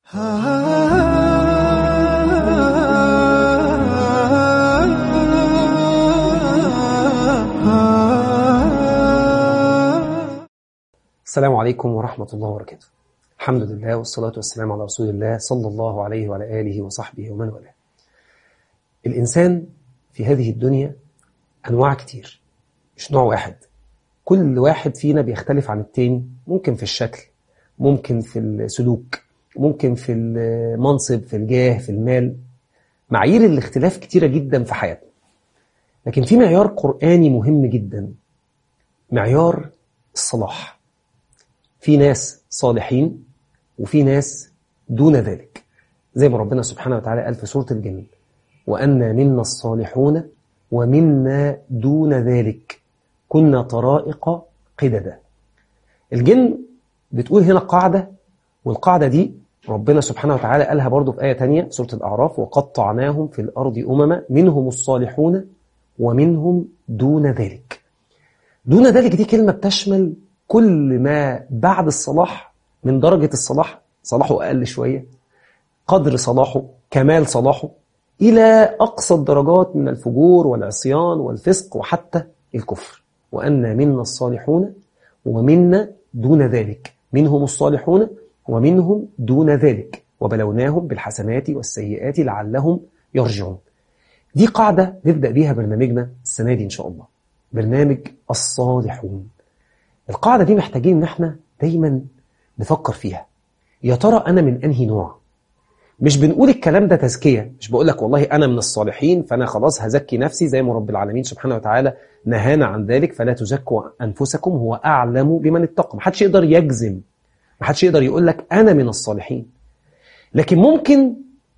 السلام عليكم ورحمة الله وبركاته الحمد لله والصلاة والسلام على رسول الله صلى الله عليه وعلى آله وصحبه ومن والاه الإنسان في هذه الدنيا أنواع كتير مش نوع واحد كل واحد فينا بيختلف عن التاني ممكن في الشكل ممكن في السلوك ممكن في المنصب في الجاه في المال معايير الاختلاف كتيرة جدا في حياتنا لكن في معيار قرآني مهم جدا معيار الصلاح في ناس صالحين وفي ناس دون ذلك زي ما ربنا سبحانه وتعالى قال في سورة الجن وأنا منا الصالحون ومنا دون ذلك كنا طرائق قددا الجن بتقول هنا قاعدة والقاعدة دي ربنا سبحانه وتعالى قالها برضو في آية تانية سورة الأعراف وقطعناهم في الأرض أمما منهم الصالحون ومنهم دون ذلك دون ذلك دي كلمة بتشمل كل ما بعد الصلاح من درجة الصلاح صلاحه أقل شوية قدر صلاحه كمال صلاحه إلى أقصى الدرجات من الفجور والعصيان والفسق وحتى الكفر وأن منا الصالحون ومنا دون ذلك منهم الصالحون ومنهم دون ذلك وبلوناهم بالحسنات والسيئات لعلهم يرجعون دي قاعدة نبدأ بيها برنامجنا السنة دي إن شاء الله برنامج الصالحون القاعدة دي محتاجين إن احنا دايما نفكر فيها يا ترى أنا من أنهي نوع مش بنقول الكلام ده تزكية مش بقول لك والله أنا من الصالحين فأنا خلاص هزكي نفسي زي ما رب العالمين سبحانه وتعالى نهانا عن ذلك فلا تزكوا أنفسكم هو أعلم بمن اتقى محدش يقدر يجزم محدش يقدر يقول لك أنا من الصالحين لكن ممكن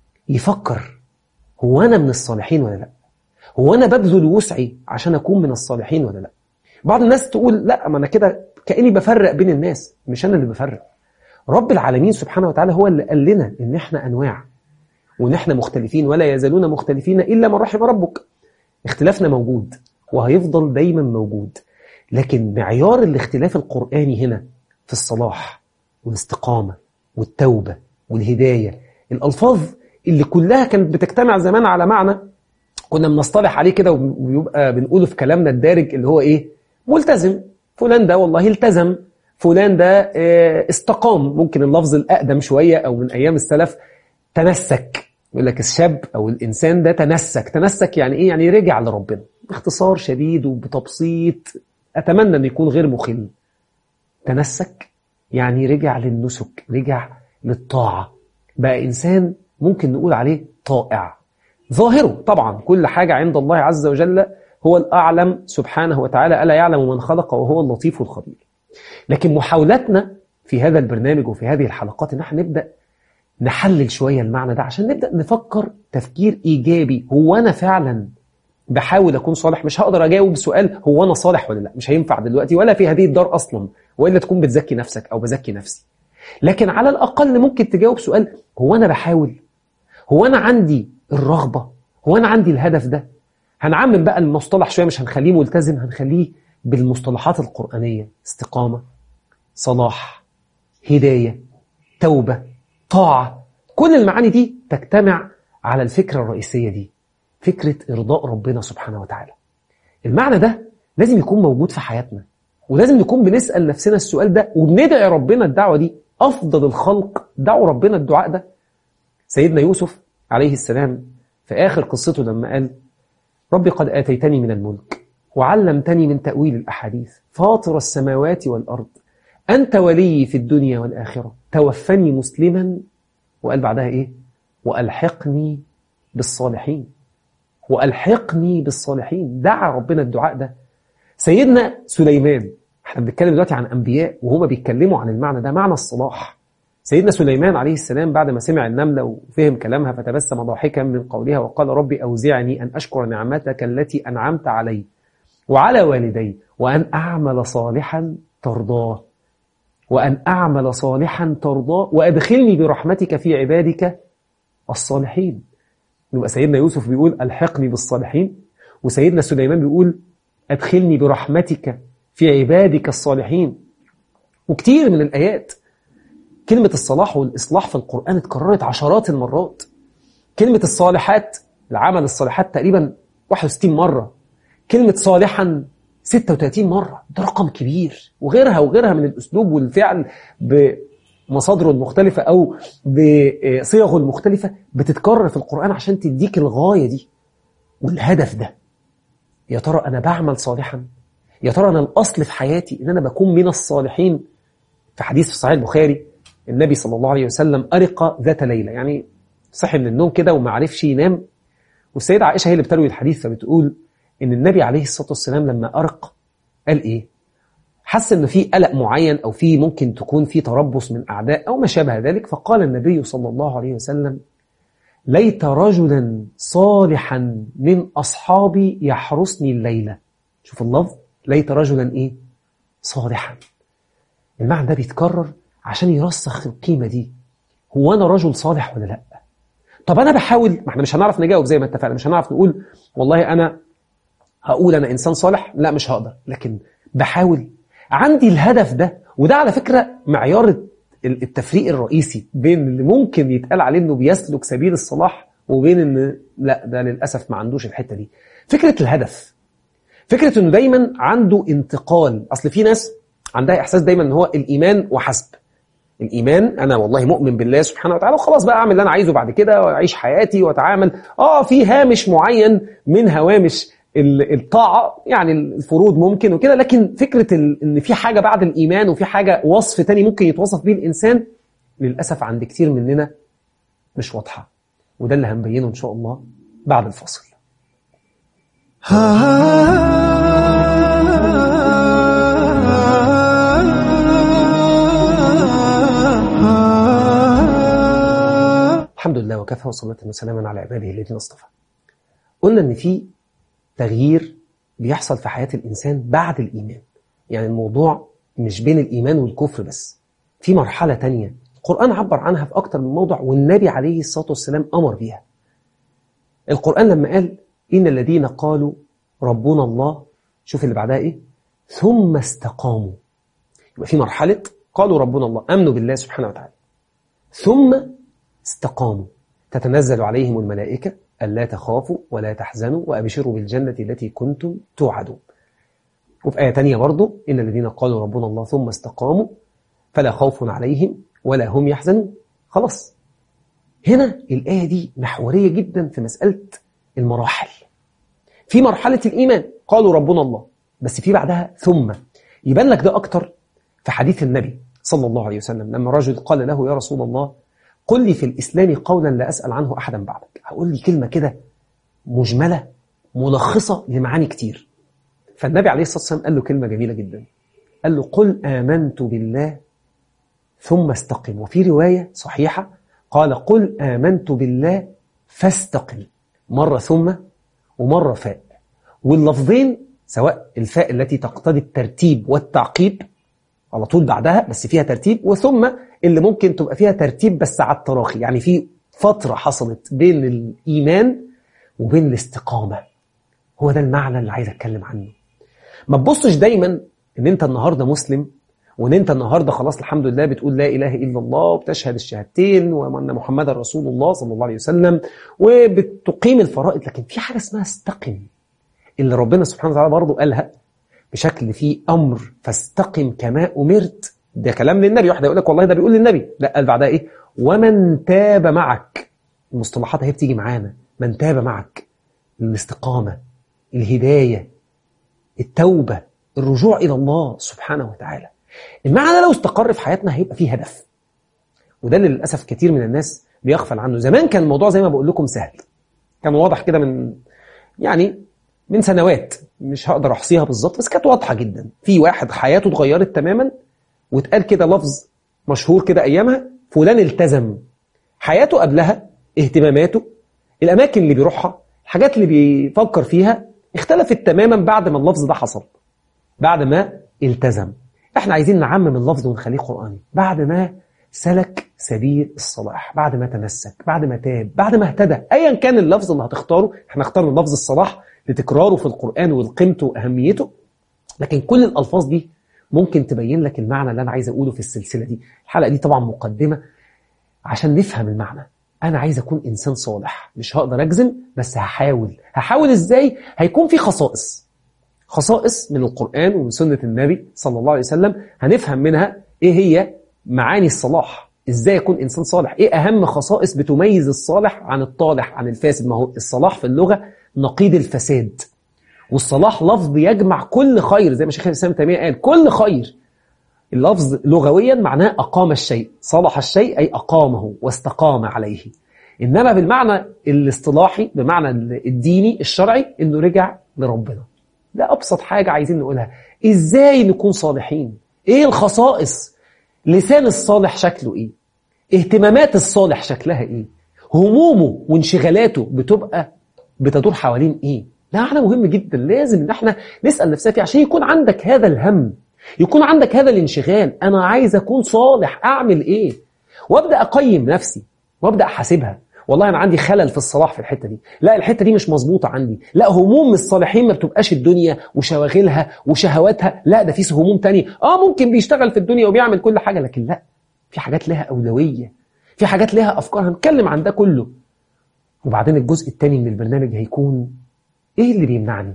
يفكر هو أنا من الصالحين ولا لا هو أنا ببذل وسعي عشان أكون من الصالحين ولا لا بعض الناس تقول لا ما أنا كده كأني بفرق بين الناس مش أنا اللي بفرق رب العالمين سبحانه وتعالى هو اللي قال لنا إن إحنا أنواع وإن إحنا مختلفين ولا يزالون مختلفين إلا من رحم ربك اختلافنا موجود وهيفضل دايما موجود لكن معيار الاختلاف القرآني هنا في الصلاح والاستقامة والتوبة والهداية الألفاظ اللي كلها كانت بتجتمع زمان على معنى كنا بنصطلح عليه كده ويبقى بنقوله في كلامنا الدارج اللي هو إيه ملتزم فلان ده والله التزم فلان ده استقام ممكن اللفظ الأقدم شوية أو من أيام السلف تنسك يقول لك الشاب أو الإنسان ده تنسك تنسك يعني إيه يعني رجع لربنا باختصار شديد وبتبسيط أتمنى أن يكون غير مخل تنسك يعني رجع للنسك رجع للطاعة بقى إنسان ممكن نقول عليه طائع ظاهره طبعا كل حاجة عند الله عز وجل هو الأعلم سبحانه وتعالى ألا يعلم من خلق وهو اللطيف الخبير لكن محاولتنا في هذا البرنامج وفي هذه الحلقات ان احنا نبدأ نحلل شوية المعنى ده عشان نبدأ نفكر تفكير إيجابي هو أنا فعلا بحاول أكون صالح مش هقدر أجاوب سؤال هو أنا صالح ولا لا مش هينفع دلوقتي ولا في هذه الدار أصلا وإلا تكون بتزكي نفسك أو بزكي نفسي لكن على الأقل ممكن تجاوب سؤال هو أنا بحاول هو أنا عندي الرغبة هو أنا عندي الهدف ده هنعمم بقى المصطلح شوية مش هنخليه ملتزم هنخليه بالمصطلحات القرآنية استقامة صلاح هداية توبة طاعة كل المعاني دي تجتمع على الفكرة الرئيسية دي فكرة إرضاء ربنا سبحانه وتعالى المعنى ده لازم يكون موجود في حياتنا ولازم نكون بنسأل نفسنا السؤال ده وبندعي ربنا الدعوة دي أفضل الخلق دعوا ربنا الدعاء ده سيدنا يوسف عليه السلام في آخر قصته لما قال ربي قد آتيتني من الملك وعلمتني من تأويل الأحاديث فاطر السماوات والأرض أنت ولي في الدنيا والآخرة توفني مسلما وقال بعدها إيه وألحقني بالصالحين وألحقني بالصالحين دعا ربنا الدعاء ده سيدنا سليمان احنا بنتكلم دلوقتي عن أنبياء وهما بيتكلموا عن المعنى ده معنى الصلاح سيدنا سليمان عليه السلام بعد ما سمع النملة وفهم كلامها فتبسم ضاحكا من قولها وقال ربي أوزعني أن أشكر نعمتك التي أنعمت علي وعلى والدي وأن أعمل صالحا ترضاه وأن أعمل صالحا ترضاه وأدخلني برحمتك في عبادك الصالحين يبقى سيدنا يوسف بيقول ألحقني بالصالحين وسيدنا سليمان بيقول أدخلني برحمتك في عبادك الصالحين وكتير من الآيات كلمة الصلاح والإصلاح في القرآن اتكررت عشرات المرات كلمة الصالحات العمل الصالحات تقريبا 61 مرة كلمة صالحا 36 مرة ده رقم كبير وغيرها وغيرها من الأسلوب والفعل بمصادره المختلفة أو بصيغه المختلفة بتتكرر في القرآن عشان تديك الغاية دي والهدف ده يا ترى أنا بعمل صالحا يا ترى أنا الأصل في حياتي إن أنا بكون من الصالحين في حديث في صحيح البخاري النبي صلى الله عليه وسلم أرق ذات ليلة يعني صحي من النوم كده وما عرفش ينام والسيدة عائشة هي اللي بتروي الحديث فبتقول إن النبي عليه الصلاة والسلام لما أرق قال إيه حس إن في قلق معين أو في ممكن تكون في تربص من أعداء أو ما شابه ذلك فقال النبي صلى الله عليه وسلم ليت رجلا صالحا من أصحابي يحرسني الليلة شوف اللفظ ليت رجلا إيه صالحا المعنى ده بيتكرر عشان يرسخ القيمة دي هو أنا رجل صالح ولا لأ طب أنا بحاول ما احنا مش هنعرف نجاوب زي ما اتفقنا مش هنعرف نقول والله أنا هقول أنا إنسان صالح لا مش هقدر لكن بحاول عندي الهدف ده وده على فكرة معيار التفريق الرئيسي بين اللي ممكن يتقال عليه انه بيسلك سبيل الصلاح وبين ان لا ده للاسف ما عندوش الحته دي فكره الهدف فكره انه دايما عنده انتقال اصل في ناس عندها احساس دايما ان هو الايمان وحسب الايمان انا والله مؤمن بالله سبحانه وتعالى وخلاص بقى اعمل اللي انا عايزه بعد كده واعيش حياتي واتعامل اه في هامش معين من هوامش الطاعة يعني الفروض ممكن وكده لكن فكرة ان في حاجة بعد الإيمان وفي حاجة وصف تاني ممكن يتوصف به الإنسان للأسف عند كتير مننا مش واضحة وده اللي هنبينه إن شاء الله بعد الفاصل الحمد لله وكفى وصلاة وسلاما على عباده الذين اصطفى قلنا ان في تغيير بيحصل في حياة الإنسان بعد الإيمان يعني الموضوع مش بين الإيمان والكفر بس في مرحلة تانية القرآن عبر عنها في أكتر من موضع والنبي عليه الصلاة والسلام أمر بيها القرآن لما قال إن الذين قالوا ربنا الله شوف اللي بعدها إيه ثم استقاموا يبقى في مرحلة قالوا ربنا الله أمنوا بالله سبحانه وتعالى ثم استقاموا تتنزل عليهم الملائكة ألا تخافوا ولا تحزنوا وأبشروا بالجنة التي كنتم توعدون وفي آية تانية برضو إن الذين قالوا ربنا الله ثم استقاموا فلا خوف عليهم ولا هم يحزنون خلاص هنا الآية دي محورية جدا في مسألة المراحل في مرحلة الإيمان قالوا ربنا الله بس في بعدها ثم يبان لك ده أكتر في حديث النبي صلى الله عليه وسلم لما رجل قال له يا رسول الله قل لي في الإسلام قولا لا أسأل عنه أحدا بعدك هقول لي كلمة كده مجملة ملخصة لمعاني كتير فالنبي عليه الصلاة والسلام قال له كلمة جميلة جدا قال له قل آمنت بالله ثم استقم وفي رواية صحيحة قال قل آمنت بالله فاستقم مرة ثم ومرة فاء واللفظين سواء الفاء التي تقتضي الترتيب والتعقيب على طول بعدها بس فيها ترتيب وثم اللي ممكن تبقى فيها ترتيب بس على التراخي يعني في فترة حصلت بين الإيمان وبين الاستقامة هو ده المعنى اللي عايز أتكلم عنه ما تبصش دايما ان انت النهاردة مسلم وان انت النهاردة خلاص الحمد لله بتقول لا إله إلا الله وبتشهد الشهادتين وأن محمد رسول الله صلى الله عليه وسلم وبتقيم الفرائض لكن في حاجة اسمها استقم اللي ربنا سبحانه وتعالى برضه قالها بشكل فيه أمر فاستقم كما أمرت ده كلام للنبي واحد يقول لك والله ده بيقول للنبي لا قال بعدها إيه ومن تاب معك المصطلحات هي بتيجي معانا من تاب معك الاستقامة الهداية التوبة الرجوع إلى الله سبحانه وتعالى المعنى لو استقر في حياتنا هيبقى فيه هدف وده اللي للأسف كتير من الناس بيغفل عنه زمان كان الموضوع زي ما بقول لكم سهل كان واضح كده من يعني من سنوات مش هقدر احصيها بالظبط بس كانت واضحه جدا في واحد حياته اتغيرت تماما واتقال كده لفظ مشهور كده ايامها فلان التزم حياته قبلها اهتماماته الاماكن اللي بيروحها الحاجات اللي بيفكر فيها اختلفت تماما بعد ما اللفظ ده حصل بعد ما التزم احنا عايزين نعمم اللفظ ونخليه قرآني بعد ما سلك سبيل الصلاح بعد ما تمسك بعد ما تاب بعد ما اهتدى ايا كان اللفظ اللي هتختاره احنا اخترنا لفظ الصلاح لتكراره في القرآن والقيمته وأهميته لكن كل الألفاظ دي ممكن تبين لك المعنى اللي أنا عايز أقوله في السلسلة دي الحلقة دي طبعا مقدمة عشان نفهم المعنى أنا عايز أكون إنسان صالح مش هقدر أجزم بس هحاول هحاول إزاي هيكون في خصائص خصائص من القرآن ومن سنة النبي صلى الله عليه وسلم هنفهم منها إيه هي معاني الصلاح إزاي يكون إنسان صالح إيه أهم خصائص بتميز الصالح عن الطالح عن الفاسد ما هو الصلاح في اللغة نقيض الفساد والصلاح لفظ يجمع كل خير زي ما شيخ الإسلام تيمية قال كل خير اللفظ لغويا معناه أقام الشيء صلح الشيء أي أقامه واستقام عليه إنما بالمعنى الاصطلاحي بمعنى الديني الشرعي إنه رجع لربنا ده أبسط حاجة عايزين نقولها إزاي نكون صالحين إيه الخصائص لسان الصالح شكله إيه اهتمامات الصالح شكلها إيه همومه وانشغالاته بتبقى بتدور حوالين إيه ده معنى مهم جدا لازم ان احنا نسأل نفسنا فيه عشان يكون عندك هذا الهم يكون عندك هذا الانشغال انا عايز اكون صالح اعمل ايه وابدا اقيم نفسي وابدا احاسبها والله انا عندي خلل في الصلاح في الحته دي لا الحته دي مش مظبوطه عندي لا هموم الصالحين ما بتبقاش الدنيا وشواغلها وشهواتها لا ده في هموم تانية اه ممكن بيشتغل في الدنيا وبيعمل كل حاجه لكن لا في حاجات لها اولويه في حاجات لها افكار هنتكلم عن ده كله وبعدين الجزء الثاني من البرنامج هيكون ايه اللي بيمنعني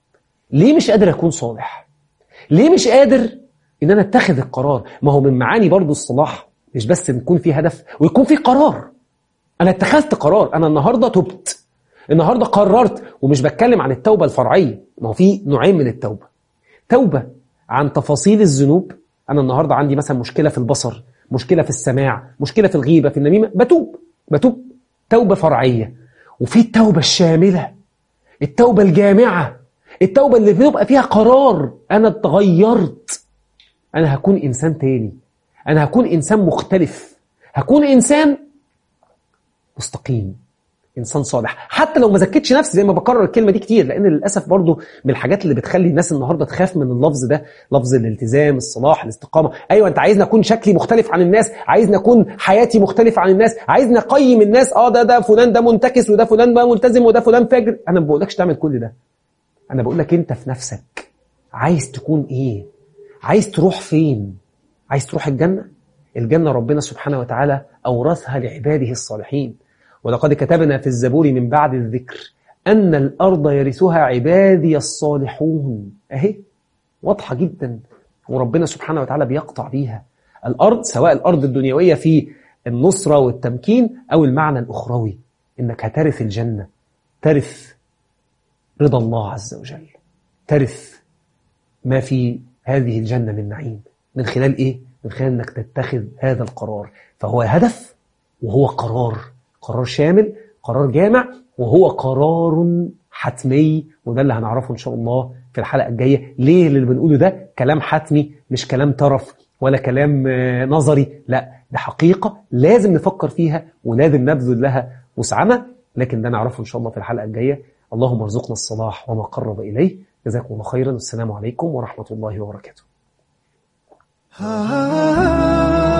ليه مش قادر اكون صالح ليه مش قادر ان انا اتخذ القرار ما هو من معاني برضو الصلاح مش بس نكون في هدف ويكون في قرار انا اتخذت قرار انا النهارده تبت النهارده قررت ومش بتكلم عن التوبه الفرعيه ما هو في نوعين من التوبه توبه عن تفاصيل الذنوب انا النهارده عندي مثلا مشكله في البصر مشكله في السماع مشكله في الغيبه في النميمه بتوب بتوب توبه فرعيه وفي التوبه الشامله التوبه الجامعه التوبه اللي بيبقى فيها قرار انا اتغيرت انا هكون انسان تاني انا هكون انسان مختلف هكون انسان مستقيم انسان صالح حتى لو ما زكيتش نفسي زي ما بكرر الكلمه دي كتير لان للاسف برضو من الحاجات اللي بتخلي الناس النهارده تخاف من اللفظ ده لفظ الالتزام الصلاح الاستقامه ايوه انت عايزني اكون شكلي مختلف عن الناس عايزني اكون حياتي مختلفه عن الناس عايزني اقيم الناس اه ده ده فلان ده منتكس وده فلان ده ملتزم وده فلان فاجر انا ما بقولكش تعمل كل ده انا بقول لك انت في نفسك عايز تكون ايه عايز تروح فين عايز تروح الجنه الجنه ربنا سبحانه وتعالى اورثها لعباده الصالحين ولقد كتبنا في الزبور من بعد الذكر أن الأرض يرثها عبادي الصالحون أهي واضحة جدا وربنا سبحانه وتعالى بيقطع بيها الأرض سواء الأرض الدنيوية في النصرة والتمكين أو المعنى الأخروي إنك هترث الجنة ترث رضا الله عز وجل ترث ما في هذه الجنة من نعيم من خلال إيه؟ من خلال أنك تتخذ هذا القرار فهو هدف وهو قرار قرار شامل قرار جامع وهو قرار حتمي وده اللي هنعرفه إن شاء الله في الحلقة الجاية ليه اللي بنقوله ده كلام حتمي مش كلام طرف ولا كلام نظري لا ده حقيقة لازم نفكر فيها ولازم نبذل لها وسعنا لكن ده نعرفه إن شاء الله في الحلقة الجاية اللهم ارزقنا الصلاح وما قرب إليه جزاكم الله خيرا والسلام عليكم ورحمة الله وبركاته